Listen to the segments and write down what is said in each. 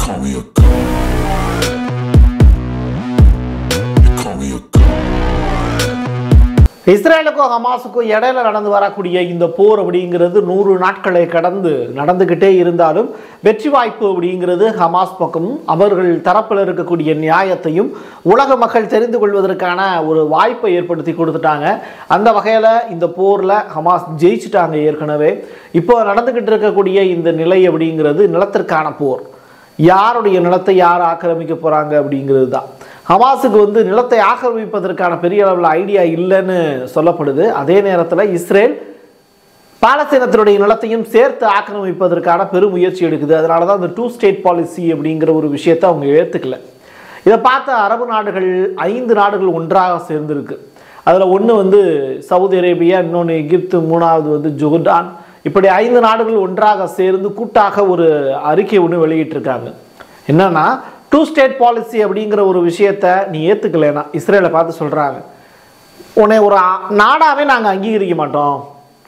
call me a god. You call me a god. இஸ்ரேலுக்கும் ஹமாஸுக்கும் இடையில நடந்து வரக்கூடிய இந்த போர் அப்படிங்கிறது நூறு நாட்களை கடந்து நடந்துக்கிட்டே இருந்தாலும் வெற்றி வாய்ப்பு அப்படிங்கிறது ஹமாஸ் பக்கமும் அவர்கள் தரப்பில் இருக்கக்கூடிய நியாயத்தையும் உலக மக்கள் தெரிந்து கொள்வதற்கான ஒரு வாய்ப்பை ஏற்படுத்தி கொடுத்துட்டாங்க அந்த வகையில் இந்த போரில் ஹமாஸ் ஜெயிச்சிட்டாங்க ஏற்கனவே இப்போ நடந்துக்கிட்டு இருக்கக்கூடிய இந்த நிலை அப்படிங்கிறது நிலத்திற்கான போர் யாருடைய நிலத்தை யார் ஆக்கிரமிக்க போகிறாங்க அப்படிங்கிறது தான் ஹமாஸுக்கு வந்து நிலத்தை ஆக்கிரமிப்பதற்கான பெரிய அளவில் ஐடியா இல்லைன்னு சொல்லப்படுது அதே நேரத்தில் இஸ்ரேல் பாலஸ்தீனத்தினுடைய நிலத்தையும் சேர்த்து ஆக்கிரமிப்பதற்கான பெரும் முயற்சி எடுக்குது அதனால தான் இந்த டூ ஸ்டேட் பாலிசி அப்படிங்கிற ஒரு விஷயத்தை அவங்க ஏற்றுக்கல இதை பார்த்த அரபு நாடுகள் ஐந்து நாடுகள் ஒன்றாக சேர்ந்திருக்கு அதில் ஒன்று வந்து சவுதி அரேபியா இன்னொன்று எகிப்து மூணாவது வந்து ஜோர்டான் இப்படி ஐந்து நாடுகள் ஒன்றாக சேர்ந்து கூட்டாக ஒரு அறிக்கை ஒன்று வெளியிட்டிருக்காங்க என்னன்னா டூ ஸ்டேட் பாலிசி அப்படிங்கிற ஒரு விஷயத்தை நீ ஏற்றுக்கலைன்னா இஸ்ரேலை பார்த்து சொல்கிறாங்க உன்னை ஒரு ஆ- நாடாவே நாங்கள் அங்கீகரிக்க மாட்டோம்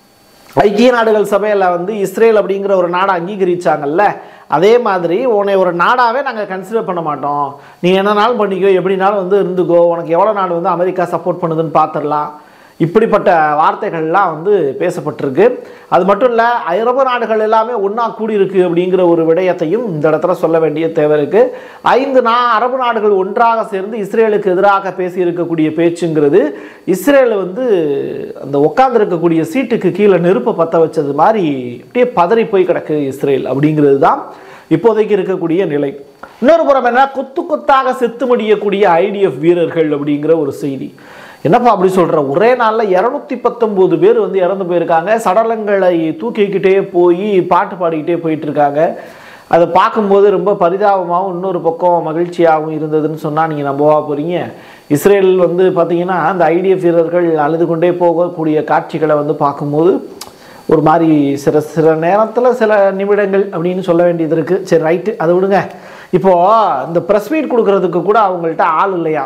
ஐக்கிய நாடுகள் சபையில் வந்து இஸ்ரேல் அப்படிங்கிற ஒரு நாடை அங்கீகரிச்சாங்கல்ல அதே மாதிரி உன்னை ஒரு நாடாவே நாங்கள் கன்சிடர் பண்ண மாட்டோம் நீ என்னனாலும் பண்ணிக்கோ எப்படினாலும் வந்து இருந்துக்கோ உனக்கு எவ்வளோ நாடு வந்து அமெரிக்கா சப்போர்ட் பண்ணுதுன்னு பார்த்துடலாம் இப்படிப்பட்ட வார்த்தைகள்லாம் வந்து பேசப்பட்டிருக்கு அது மட்டும் இல்லை அரபு நாடுகள் எல்லாமே ஒன்றா கூடியிருக்கு அப்படிங்கிற ஒரு விடயத்தையும் இந்த இடத்துல சொல்ல வேண்டிய தேவை இருக்கு ஐந்து நா அரபு நாடுகள் ஒன்றாக சேர்ந்து இஸ்ரேலுக்கு எதிராக பேசி இருக்கக்கூடிய பேச்சுங்கிறது இஸ்ரேல் வந்து அந்த உட்கார்ந்து இருக்கக்கூடிய சீட்டுக்கு கீழே நெருப்பை பற்ற வச்சது மாதிரி அப்படியே பதறி போய் கிடக்கு இஸ்ரேல் அப்படிங்கிறது தான் இப்போதைக்கு இருக்கக்கூடிய நிலை இன்னொரு புறம் என்ன கொத்து கொத்தாக செத்து மடியக்கூடிய ஐடிஎஃப் வீரர்கள் அப்படிங்கிற ஒரு செய்தி என்னப்பா அப்படி சொல்ற ஒரே நாளில் இரநூத்தி பத்தொம்போது பேர் வந்து இறந்து போயிருக்காங்க சடலங்களை தூக்கிக்கிட்டே போய் பாட்டு பாடிக்கிட்டே போயிட்டு இருக்காங்க அதை பார்க்கும்போது ரொம்ப பரிதாபமாகவும் இன்னொரு பக்கம் மகிழ்ச்சியாகவும் இருந்ததுன்னு சொன்னால் நீங்கள் நம்பவா போகிறீங்க இஸ்ரேல் வந்து பார்த்தீங்கன்னா அந்த ஐடிஎஃப் வீரர்கள் அழுது கொண்டே போகக்கூடிய காட்சிகளை வந்து பார்க்கும்போது ஒரு மாதிரி சில சில நேரத்தில் சில நிமிடங்கள் அப்படின்னு சொல்ல வேண்டியது இருக்குது சரி ரைட்டு அதை விடுங்க இப்போது இந்த ப்ரெஸ் மீட் கொடுக்கறதுக்கு கூட அவங்கள்ட்ட ஆள் இல்லையா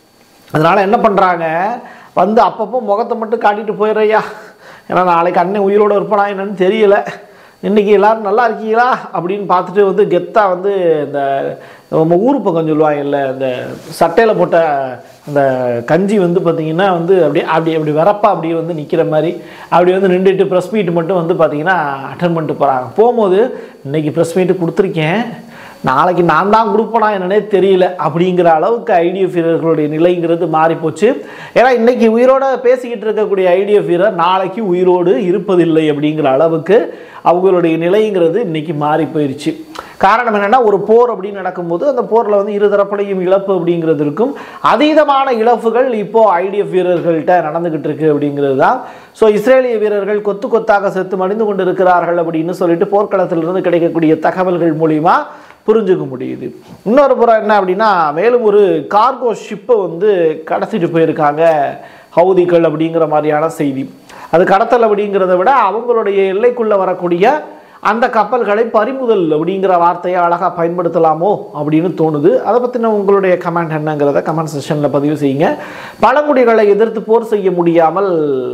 அதனால் என்ன பண்ணுறாங்க வந்து அப்பப்போ முகத்தை மட்டும் காட்டிட்டு போயிடுறையா ஏன்னா நாளைக்கு அண்ணன் உயிரோடு இருப்பானா என்னன்னு தெரியல இன்றைக்கி எல்லாரும் நல்லா இருக்கீங்களா அப்படின்னு பார்த்துட்டு வந்து கெத்தாக வந்து இந்த நம்ம ஊர் பக்கம் சொல்லுவாங்கல்ல இந்த சட்டையில் போட்ட அந்த கஞ்சி வந்து பார்த்திங்கன்னா வந்து அப்படியே அப்படி அப்படி வரப்பா அப்படியே வந்து நிற்கிற மாதிரி அப்படி வந்து நின்றுட்டு ப்ரெஸ் மீட் மட்டும் வந்து பார்த்திங்கன்னா அட்டன் பண்ணிட்டு போகிறாங்க போகும்போது இன்றைக்கி ப்ரெஸ் மீட்டு கொடுத்துருக்கேன் நாளைக்கு நான் தான் கொடுப்பனா என்னன்னே தெரியல அப்படிங்கிற அளவுக்கு ஐடிஎஃப் வீரர்களுடைய நிலைங்கிறது மாறிப்போச்சு ஏன்னா இன்னைக்கு உயிரோட பேசிக்கிட்டு இருக்கக்கூடிய ஐடிஎஃப் வீரர் நாளைக்கு உயிரோடு இருப்பதில்லை அப்படிங்கிற அளவுக்கு அவங்களுடைய நிலைங்கிறது இன்னைக்கு மாறி போயிடுச்சு காரணம் என்னன்னா ஒரு போர் அப்படின்னு நடக்கும்போது அந்த போரில் வந்து இருதரப்புலையும் இழப்பு அப்படிங்கிறது இருக்கும் அதீதமான இழப்புகள் இப்போ ஐடிஎஃப் வீரர்கள்ட்ட நடந்துகிட்டு இருக்கு அப்படிங்கிறது தான் ஸோ இஸ்ரேலிய வீரர்கள் கொத்து கொத்தாக செத்து மடிந்து கொண்டு இருக்கிறார்கள் அப்படின்னு சொல்லிட்டு போர்க்களத்திலிருந்து கிடைக்கக்கூடிய தகவல்கள் மூலிமா புரிஞ்சுக்க முடியுது இன்னொரு புறம் என்ன அப்படின்னா மேலும் ஒரு கார்கோ ஷிப்பை வந்து கடத்திட்டு போயிருக்காங்க ஹவுதிகள் அப்படிங்கிற மாதிரியான செய்தி அது கடத்தல் அப்படிங்கிறத விட அவங்களுடைய எல்லைக்குள்ளே வரக்கூடிய அந்த கப்பல்களை பறிமுதல் அப்படிங்கிற வார்த்தையை அழகாக பயன்படுத்தலாமோ அப்படின்னு தோணுது அதை பற்றின உங்களுடைய கமெண்ட் என்னங்கிறத கமெண்ட் செஷனில் பதிவு செய்யுங்க பழங்குடிகளை எதிர்த்து போர் செய்ய முடியாமல்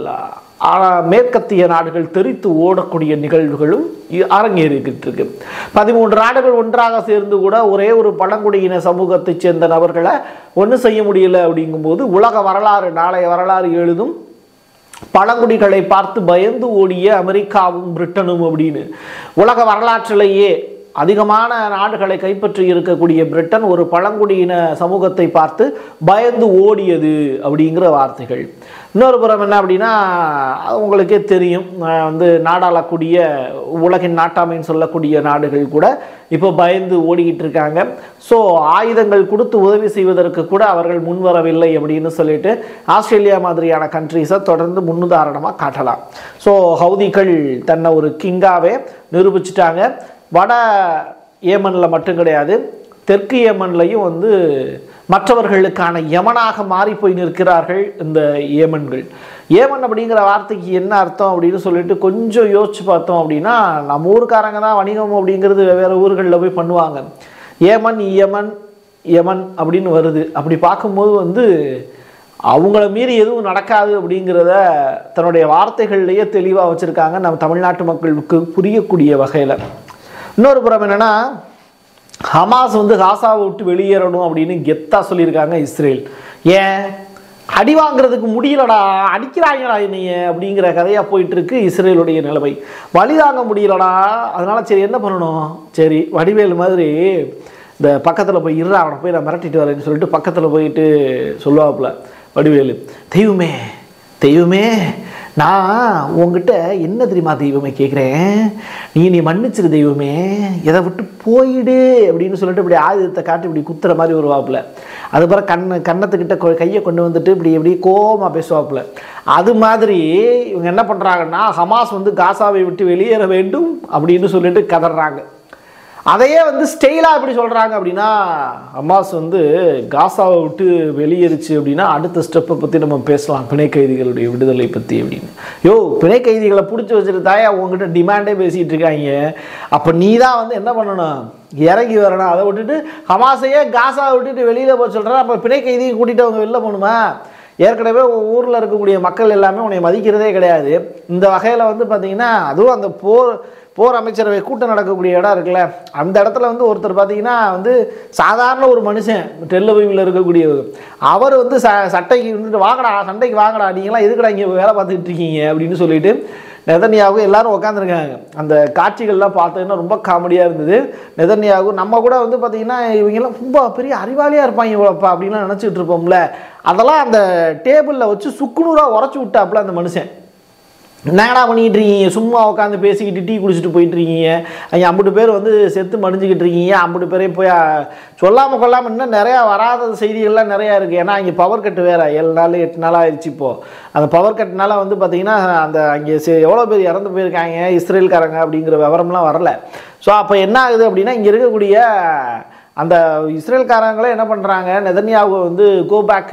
ஆ, மேற்கத்திய நாடுகள் தெரித்து ஓடக்கூடிய நிகழ்வுகளும் இ- அரங்கேறிக்கிட்டு இருக்கு பதிமூன்று நாடுகள் ஒன்றாக சேர்ந்து கூட ஒரே ஒரு பழங்குடியின சமூகத்தைச் சேர்ந்த நபர்களை ஒன்றும் செய்ய முடியல அப்படிங்கும்போது உலக வரலாறு நாளைய வரலாறு எழுதும் பழங்குடிகளை பார்த்து பயந்து ஓடிய அமெரிக்காவும் பிரிட்டனும் அப்படின்னு உலக வரலாற்றிலேயே அதிகமான நாடுகளை கைப்பற்றி இருக்கக்கூடிய பிரிட்டன் ஒரு பழங்குடியின சமூகத்தை பார்த்து பயந்து ஓடியது அப்படிங்கிற வார்த்தைகள் இன்னொரு புறம் என்ன அப்படின்னா அது உங்களுக்கே தெரியும் அஹ் வந்து நாடாளக்கூடிய உலகின் நாட்டாமைன்னு சொல்லக்கூடிய நாடுகள் கூட இப்போ பயந்து ஓடிக்கிட்டு இருக்காங்க ஸோ ஆயுதங்கள் கொடுத்து உதவி செய்வதற்கு கூட அவர்கள் முன்வரவில்லை அப்படின்னு சொல்லிட்டு ஆஸ்திரேலியா மாதிரியான கண்ட்ரீஸை தொடர்ந்து முன்னுதாரணமாக காட்டலாம் ஸோ ஹவுதிகள் தன்னை ஒரு கிங்காவே நிரூபிச்சிட்டாங்க வட ஏமனில் மட்டும் கிடையாது தெற்கு ஏமன்லையும் வந்து மற்றவர்களுக்கான யமனாக மாறி போய் நிற்கிறார்கள் இந்த ஏமன்கள் ஏமன் அப்படிங்கிற வார்த்தைக்கு என்ன அர்த்தம் அப்படின்னு சொல்லிட்டு கொஞ்சம் யோசிச்சு பார்த்தோம் அப்படின்னா நம்ம ஊருக்காரங்க தான் வணிகம் அப்படிங்கிறது வெவ்வேறு ஊர்களில் போய் பண்ணுவாங்க ஏமன் யமன் யமன் அப்படின்னு வருது அப்படி பார்க்கும்போது வந்து அவங்கள மீறி எதுவும் நடக்காது அப்படிங்கிறத தன்னுடைய வார்த்தைகள்லேயே தெளிவாக வச்சுருக்காங்க நம்ம தமிழ்நாட்டு மக்களுக்கு புரியக்கூடிய வகையில் இன்னொரு புறம் என்னென்னா ஹமாஸ் வந்து காசாவை விட்டு வெளியேறணும் அப்படின்னு கெத்தா சொல்லியிருக்காங்க இஸ்ரேல் ஏன் அடி வாங்குறதுக்கு முடியலடா அடிக்கிறாங்கடா என்னைய அப்படிங்கிற கதையா போயிட்டு இருக்கு இஸ்ரேலுடைய நிலைமை வழி தாங்க முடியலடா அதனால சரி என்ன பண்ணணும் சரி வடிவேல் மாதிரி இந்த பக்கத்தில் போய் இருறா அவனை போய் நான் மிரட்டிட்டு வரேன்னு சொல்லிட்டு பக்கத்தில் போயிட்டு சொல்லுவாப்புல வடிவேலு தெய்வமே தெய்வமே நான் உங்ககிட்ட என்ன தெரியுமா தெய்வமே கேட்குறேன் நீ நீ மன்னிச்சிரு தெய்வமே எதை விட்டு போயிடு அப்படின்னு சொல்லிட்டு இப்படி ஆயுதத்தை காட்டி இப்படி குத்துற மாதிரி வருவாப்புல அதுக்கப்புறம் கண்ணு கன்னத்துக்கிட்ட கொ- கையை கொண்டு வந்துட்டு இப்படி இப்படி கோவமா பேசுவாப்புல அது மாதிரி இவங்க என்ன பண்ணுறாங்கன்னா ஹமாஸ் வந்து காசாவை விட்டு வெளியேற வேண்டும் அப்படின்னு சொல்லிட்டு கதறாங்க அதையே வந்து ஸ்டெயிலாக எப்படி சொல்கிறாங்க அப்படின்னா ஹமாஸ் வந்து காசாவை விட்டு வெளியேறுச்சு அப்படின்னா அடுத்த ஸ்டெப்பை பற்றி நம்ம பேசலாம் பிணை கைதிகளுடைய விடுதலை பற்றி அப்படின்னு யோ பிணை கைதிகளை பிடிச்சி வச்சுட்டு தாயா உங்ககிட்ட டிமாண்டே பேசிகிட்டு இருக்காங்க அப்போ நீ தான் வந்து என்ன பண்ணணும் இறங்கி வரணும் அதை விட்டுட்டு ஹமாஸையே காசாவை விட்டுட்டு வெளியில் போக சொல்கிறேன் அப்போ பிணை கைதியை கூட்டிகிட்டு அவங்க வெளில போகணுமா ஏற்கனவே ஊரில் இருக்கக்கூடிய மக்கள் எல்லாமே உன்னை மதிக்கிறதே கிடையாது இந்த வகையில் வந்து பார்த்தீங்கன்னா அதுவும் அந்த போர் போர் அமைச்சரவை கூட்டம் நடக்கக்கூடிய இடம் இருக்குல்ல அந்த இடத்துல வந்து ஒருத்தர் பார்த்தீங்கன்னா வந்து சாதாரண ஒரு மனுஷன் டெல்லவைவில் இருக்கக்கூடியவர் அவர் வந்து ச சட்டைக்கு வந்துட்டு வாங்கடா சண்டைக்கு வாங்கடா நீங்களாம் எதுக்குடா இங்கே வேலை பார்த்துக்கிட்டு இருக்கீங்க அப்படின்னு சொல்லிட்டு நெதன்யாவும் எல்லாரும் உட்காந்துருக்காங்க அந்த காட்சிகள்லாம் பார்த்தீங்கன்னா ரொம்ப காமெடியாக இருந்தது நெதன்யாவும் நம்ம கூட வந்து பார்த்தீங்கன்னா இவங்கெல்லாம் ரொம்ப பெரிய அறிவாளியாக இருப்பாங்க இவ்வளோப்பா அப்படின்லாம் நினச்சிட்டு இருப்போம்ல அதெல்லாம் அந்த டேபிளில் வச்சு சுக்குநூறாக உரைச்சி விட்டாப்புல அந்த மனுஷன் என்னடா பண்ணிக்கிட்டு இருக்கீங்க சும்மா உட்காந்து பேசிக்கிட்டு டீ குடிச்சிட்டு போயிட்டு இருக்கீங்க அங்கே ஐம்பது பேர் வந்து செத்து மடிஞ்சுக்கிட்டு இருக்கீங்க ஐம்பது பேரையும் போய் சொல்லாமல் கொள்ளாமல் இன்னும் நிறையா வராத செய்திகள்லாம் நிறையா இருக்குது ஏன்னா இங்கே பவர் கட்டு வேறு ஏழு நாள் எட்டு நாள் ஆயிடுச்சு இப்போது அந்த பவர் கட்னால வந்து பார்த்திங்கன்னா அந்த அங்கே செ- எவ்வளோ பேர் இறந்து போயிருக்காங்க இஸ்ரேல்காரங்க அப்படிங்கிற விவரம்லாம் வரல ஸோ அப்போ என்ன ஆகுது அப்படின்னா இங்கே இருக்கக்கூடிய அந்த இஸ்ரேல்காரங்களே என்ன பண்ணுறாங்க நெதன்யாகு வந்து கோ பேக்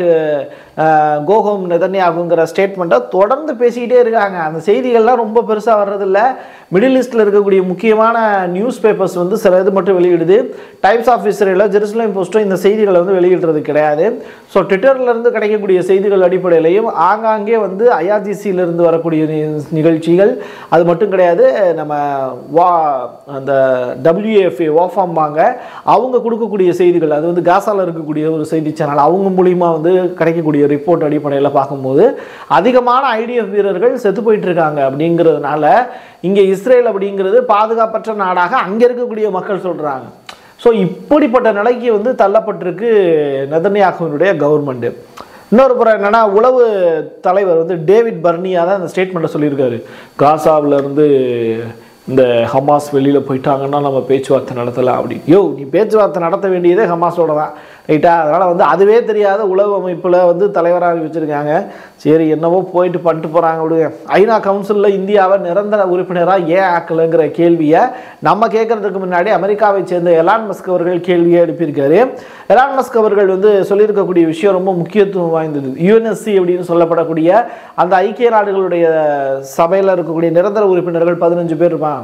கோ ஹோம் நெதன்யாகுங்கிற ஸ்டேட்மெண்ட்டை தொடர்ந்து பேசிக்கிட்டே இருக்காங்க அந்த செய்திகள்லாம் ரொம்ப பெருசாக வர்றதில்ல மிடில் ஈஸ்டில் இருக்கக்கூடிய முக்கியமான நியூஸ் பேப்பர்ஸ் வந்து சில இது மட்டும் வெளியிடுது டைம்ஸ் ஆஃப் இஸ்ரேலோ ஜெருசலேம் போஸ்ட்டும் இந்த செய்திகளை வந்து வெளியிடுறது கிடையாது ஸோ ட்விட்டர்லேருந்து கிடைக்கக்கூடிய செய்திகள் அடிப்படையிலையும் ஆங்காங்கே வந்து ஐஆர்ஜிசியிலிருந்து வரக்கூடிய நி- நிகழ்ச்சிகள் அது மட்டும் கிடையாது நம்ம வா அந்த டபிள்யூஎஃப்ஏ வாஃபாம்பாங்க அவங்க கொடுக்கக்கூடிய செய்திகள் அது வந்து காசால இருக்கக்கூடிய ஒரு செய்தி சேனல் அவங்க மூலியமா வந்து கிடைக்கக்கூடிய ரிப்போர்ட் அடிப்படையில் பார்க்கும்போது அதிகமான ஐடிஎஃப் வீரர்கள் செத்து போயிட்டு இருக்காங்க அப்படிங்கிறதுனால இங்கே இஸ்ரேல் அப்படிங்கிறது பாதுகாப்பற்ற நாடாக அங்கே இருக்கக்கூடிய மக்கள் சொல்கிறாங்க ஸோ இப்படிப்பட்ட நிலைக்கு வந்து தள்ளப்பட்டிருக்கு நெதன்யாகுவினுடைய கவர்மெண்ட் இன்னொரு புறம் என்னன்னா உளவு தலைவர் வந்து டேவிட் பர்னியா தான் இந்த ஸ்டேட்மெண்ட்டை சொல்லியிருக்காரு காசாவுல இருந்து இந்த ஹமாஸ் வெளியில் போயிட்டாங்கன்னா நம்ம பேச்சுவார்த்தை நடத்தலாம் அப்படி யோ நீ பேச்சுவார்த்தை நடத்த வேண்டியதே ஹமாஸோட தான் ரைட்டா அதனால் வந்து அதுவே தெரியாத உளவு அமைப்பில் வந்து தலைவராக வச்சுருக்காங்க சரி என்னவோ போயிட்டு பண்ணிட்டு போகிறாங்க விடுங்க ஐநா கவுன்சிலில் இந்தியாவை நிரந்தர உறுப்பினராக ஏன் ஆக்கலைங்கிற கேள்வியை நம்ம கேட்கறதுக்கு முன்னாடி அமெரிக்காவை சேர்ந்த எலான் மஸ்க் அவர்கள் கேள்வியை எழுப்பியிருக்காரு எலான் மஸ்க் அவர்கள் வந்து சொல்லியிருக்கக்கூடிய விஷயம் ரொம்ப முக்கியத்துவம் வாய்ந்தது யுஎன்எஸ்சி அப்படின்னு சொல்லப்படக்கூடிய அந்த ஐக்கிய நாடுகளுடைய சபையில் இருக்கக்கூடிய நிரந்தர உறுப்பினர்கள் பதினஞ்சு பேர் இருப்பாங்க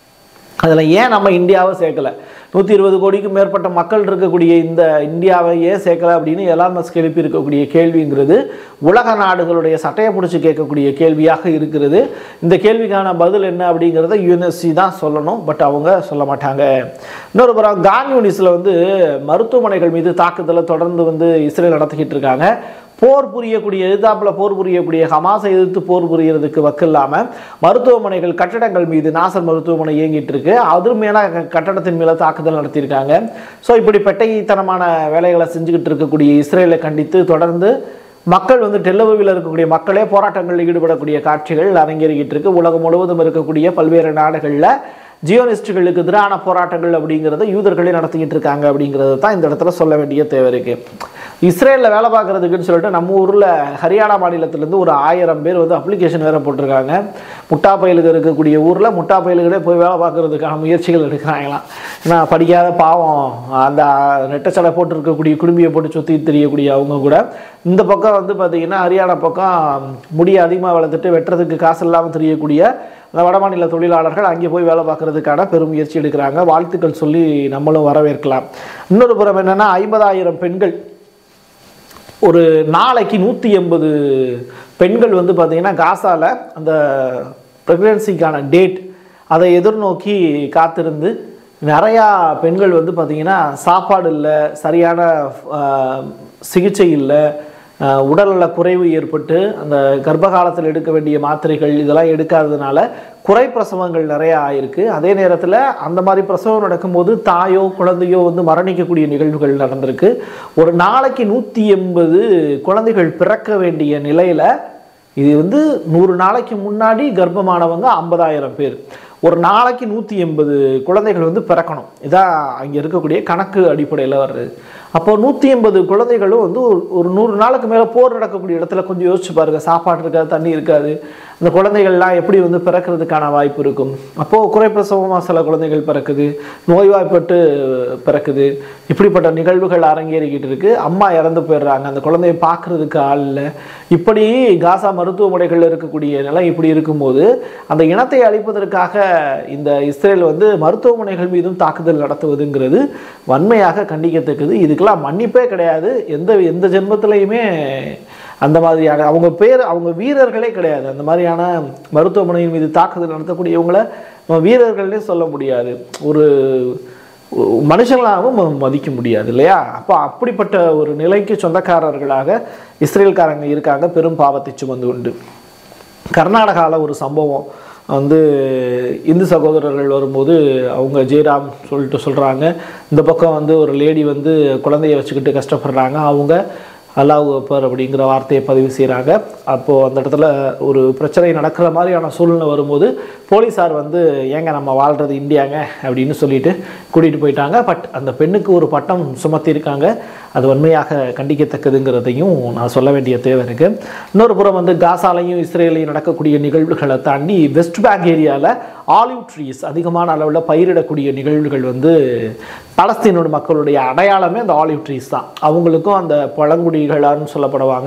அதில் ஏன் நம்ம இந்தியாவை சேர்க்கல நூற்றி இருபது கோடிக்கும் மேற்பட்ட மக்கள் இருக்கக்கூடிய இந்த இந்தியாவை ஏன் சேர்க்கல அப்படின்னு எலான் மஸ்க் எழுப்பி இருக்கக்கூடிய கேள்விங்கிறது உலக நாடுகளுடைய சட்டையை பிடிச்சி கேட்கக்கூடிய கேள்வியாக இருக்கிறது இந்த கேள்விக்கான பதில் என்ன அப்படிங்கிறத யுஎன்எஸ்சி தான் சொல்லணும் பட் அவங்க சொல்ல மாட்டாங்க இன்னொரு புறம் கான் யூனிஸில் வந்து மருத்துவமனைகள் மீது தாக்குதலை தொடர்ந்து வந்து இஸ்ரேல் நடத்திக்கிட்டு இருக்காங்க போர் புரியக்கூடிய எதிர்த்தாப்புல போர் புரியக்கூடிய ஹமாஸை எதிர்த்து போர் புரியறதுக்கு வக்கு இல்லாமல் மருத்துவமனைகள் கட்டடங்கள் மீது நாசர் மருத்துவமனை இயங்கிட்டு இருக்கு அது மேல க- கட்டடத்தின் மேல தாக்குதல் நடத்தியிருக்காங்க ஸோ இப்படி பெட்டைத்தனமான வேலைகளை செஞ்சுக்கிட்டு இருக்கக்கூடிய இஸ்ரேலை கண்டித்து தொடர்ந்து மக்கள் வந்து டெல்லவியில் இருக்கக்கூடிய மக்களே போராட்டங்களில் ஈடுபடக்கூடிய காட்சிகள் அரங்கேறிக்கிட்டு இருக்கு உலகம் முழுவதும் இருக்கக்கூடிய பல்வேறு நாடுகளில் ஜியோனிஸ்டுகளுக்கு எதிரான போராட்டங்கள் அப்படிங்கிறத யூதர்களே நடத்திக்கிட்டு இருக்காங்க அப்படிங்கிறது தான் இந்த இடத்துல சொல்ல வேண்டிய தேவை இருக்கு இஸ்ரேலில் வேலை பார்க்கறதுக்குன்னு சொல்லிட்டு நம்ம ஊரில் ஹரியானா மாநிலத்திலேருந்து ஒரு ஆயிரம் பேர் வந்து அப்ளிகேஷன் வேற போட்டிருக்காங்க முட்டா பயலுக்கு இருக்கக்கூடிய ஊரில் முட்டா பயலுகளே போய் வேலை பார்க்கறதுக்கான முயற்சிகள் எடுக்கிறாங்களாம் ஏன்னா படிக்காத பாவம் அந்த நெட்டச்சடை போட்டு இருக்கக்கூடிய குடும்பியை போட்டு சுற்றி தெரியக்கூடிய அவங்க கூட இந்த பக்கம் வந்து பார்த்தீங்கன்னா ஹரியானா பக்கம் முடியை அதிகமாக வளர்த்துட்டு வெட்டுறதுக்கு காசு இல்லாமல் தெரியக்கூடிய அந்த வடமாநில தொழிலாளர்கள் அங்கே போய் வேலை பார்க்கறதுக்கான பெரும் முயற்சி எடுக்கிறாங்க வாழ்த்துக்கள் சொல்லி நம்மளும் வரவேற்கலாம் இன்னொரு புறம் என்னன்னா ஐம்பதாயிரம் பெண்கள் ஒரு நாளைக்கு நூற்றி எண்பது பெண்கள் வந்து பார்த்தீங்கன்னா காசால அந்த ப்ரெக்னென்சிக்கான டேட் அதை எதிர்நோக்கி காத்திருந்து நிறையா பெண்கள் வந்து பார்த்திங்கன்னா சாப்பாடு இல்லை சரியான ஆஹ், சிகிச்சை இல்லை ஆஹ், உடல்நல குறைவு ஏற்பட்டு அந்த கர்ப்ப காலத்தில் எடுக்க வேண்டிய மாத்திரைகள் இதெல்லாம் எடுக்காததுனால குறை பிரசவங்கள் நிறைய ஆயிருக்கு அதே நேரத்தில் அந்த மாதிரி பிரசவம் நடக்கும்போது தாயோ குழந்தையோ வந்து மரணிக்கக்கூடிய நிகழ்வுகள் நடந்திருக்கு ஒரு நாளைக்கு நூற்றி எண்பது குழந்தைகள் பிறக்க வேண்டிய நிலையில் இது வந்து நூறு நாளைக்கு முன்னாடி கர்ப்பமானவங்க ஐம்பதாயிரம் பேர் ஒரு நாளைக்கு நூற்றி எண்பது குழந்தைகள் வந்து பிறக்கணும் இதான் அங்கே இருக்கக்கூடிய கணக்கு அடிப்படையில் வருது அப்போ நூற்றி எண்பது குழந்தைகளும் வந்து ஒரு ஒரு நூறு நாளுக்கு மேலே போர் நடக்கக்கூடிய இடத்துல கொஞ்சம் யோசிச்சு பாருங்க சாப்பாடு இருக்காது தண்ணி இருக்காது அந்த குழந்தைகள்லாம் எப்படி வந்து பிறக்கிறதுக்கான வாய்ப்பு இருக்கும் அப்போது குறைப்பிரசவமாக சில குழந்தைகள் பிறக்குது நோய்வாய்ப்பட்டு பிறக்குது இப்படிப்பட்ட நிகழ்வுகள் அரங்கேறிக்கிட்டு இருக்கு அம்மா இறந்து போயிடுறாங்க அந்த குழந்தையை பார்க்கறதுக்கு ஆள் இல்லை இப்படி காசா மருத்துவமனைகளில் இருக்கக்கூடிய நிலை இப்படி இருக்கும்போது அந்த இனத்தை அழிப்பதற்காக இந்த இஸ்ரேல் வந்து மருத்துவமனைகள் மீதும் தாக்குதல் நடத்துவதுங்கிறது வன்மையாக கண்டிக்கத்தக்கது இதுக்கெல்லாம் மன்னிப்பே கிடையாது எந்த எந்த ஜென்மத்திலையுமே அந்த மாதிரியான அவங்க பேர் அவங்க வீரர்களே கிடையாது அந்த மாதிரியான மருத்துவமனையின் மீது தாக்குதல் நடத்தக்கூடியவங்கள நம்ம வீரர்கள்னே சொல்ல முடியாது ஒரு மனுஷங்களாகவும் ம- மதிக்க முடியாது இல்லையா அப்போ அப்படிப்பட்ட ஒரு நிலைக்கு சொந்தக்காரர்களாக இஸ்ரேல்காரங்க இருக்காங்க பெரும் பாவத்தை சுமந்து கொண்டு கர்நாடகாவில் ஒரு சம்பவம் வந்து இந்து சகோதரர்கள் வரும்போது அவங்க ஜெயராம் சொல்லிட்டு சொல்கிறாங்க இந்த பக்கம் வந்து ஒரு லேடி வந்து குழந்தைய வச்சுக்கிட்டு கஷ்டப்படுறாங்க அவங்க அல்லாஹ் அக்பர் அப்படிங்கிற வார்த்தையை பதிவு செய்கிறாங்க அப்போது அந்த இடத்துல ஒரு பிரச்சனை நடக்கிற மாதிரியான சூழ்நிலை வரும்போது போலீஸார் வந்து ஏங்க நம்ம வாழ்கிறது இந்தியாங்க அப்படின்னு சொல்லிட்டு கூட்டிகிட்டு போயிட்டாங்க பட் அந்த பெண்ணுக்கு ஒரு பட்டம் சுமத்தியிருக்காங்க அது வன்மையாக கண்டிக்கத்தக்கதுங்கிறதையும் நான் சொல்ல வேண்டிய தேவை இருக்குது இன்னொரு புறம் வந்து காசாலையும் இஸ்ரேலையும் நடக்கக்கூடிய நிகழ்வுகளை தாண்டி வெஸ்ட் பேங்க் ஏரியாவில் ஆலிவ் ட்ரீஸ் அதிகமான அளவில் பயிரிடக்கூடிய நிகழ்வுகள் வந்து பலஸ்தீனோட மக்களுடைய அடையாளமே அந்த ஆலிவ் ட்ரீஸ் தான் அவங்களுக்கும் அந்த பழங்குடிகளான்னு சொல்லப்படுவாங்க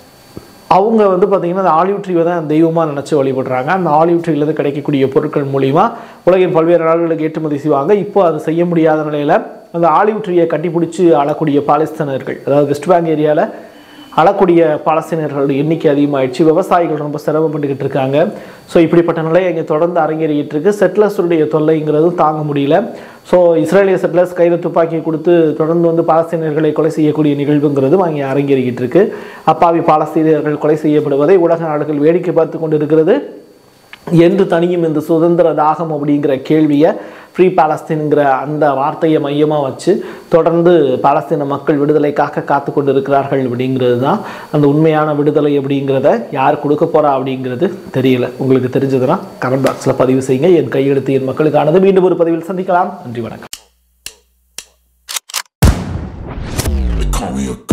அவங்க வந்து பார்த்திங்கன்னா அந்த ஆலிவ் ட்ரீவை தான் தெய்வமாக நினச்சி வழிபடுறாங்க அந்த ஆலிவ் ட்ரீலேருந்து கிடைக்கக்கூடிய பொருட்கள் மூலிமா உலகின் பல்வேறு நாடுகளுக்கு ஏற்றுமதி செய்வாங்க இப்போ அது செய்ய முடியாத நிலையில் அந்த ஆலிவ் ட்ரீயை கட்டிப்பிடிச்சி அழக்கூடிய பாலஸ்தீனர்கள் அதாவது வெஸ்ட் பேங்க் ஏரியாவில் அழக்கூடிய பாலஸ்தீனர்களோட எண்ணிக்கை அதிகமாயிடுச்சு விவசாயிகள் ரொம்ப சிரமப்பட்டுக்கிட்டு இருக்காங்க ஸோ இப்படிப்பட்ட நிலை இங்கே தொடர்ந்து அரங்கேறிக்கிட்டு இருக்கு செட்டிலர்ஸுடைய தொல்லைங்கிறதும் தாங்க முடியல ஸோ இஸ்ரேலிய செட்டிலர்ஸ் கையில் துப்பாக்கி கொடுத்து தொடர்ந்து வந்து பாலஸ்தீனர்களை கொலை செய்யக்கூடிய நிகழ்வுங்கிறதும் அங்கே அரங்கேறிக்கிட்டு இருக்கு அப்பாவி பாலஸ்தீனியர்கள் கொலை செய்யப்படுவதை உலக நாடுகள் வேடிக்கை பார்த்து கொண்டு இருக்கிறது என்று தனியும் இந்த சுதந்திர தாகம் அப்படிங்கிற கேள்வியை ஃப்ரீ பாலஸ்தீனுங்கிற அந்த வார்த்தையை மையமாக வச்சு தொடர்ந்து பாலஸ்தீன மக்கள் விடுதலைக்காக காத்து கொண்டு இருக்கிறார்கள் அப்படிங்கிறது தான் அந்த உண்மையான விடுதலை அப்படிங்கிறத யார் கொடுக்க போறா அப்படிங்கிறது தெரியல உங்களுக்கு தெரிஞ்சதுன்னா கமெண்ட் பாக்ஸில் பதிவு செய்யுங்க என் கையெழுத்து என் மக்களுக்கானது மீண்டும் ஒரு பதிவில் சந்திக்கலாம் நன்றி வணக்கம் They call me a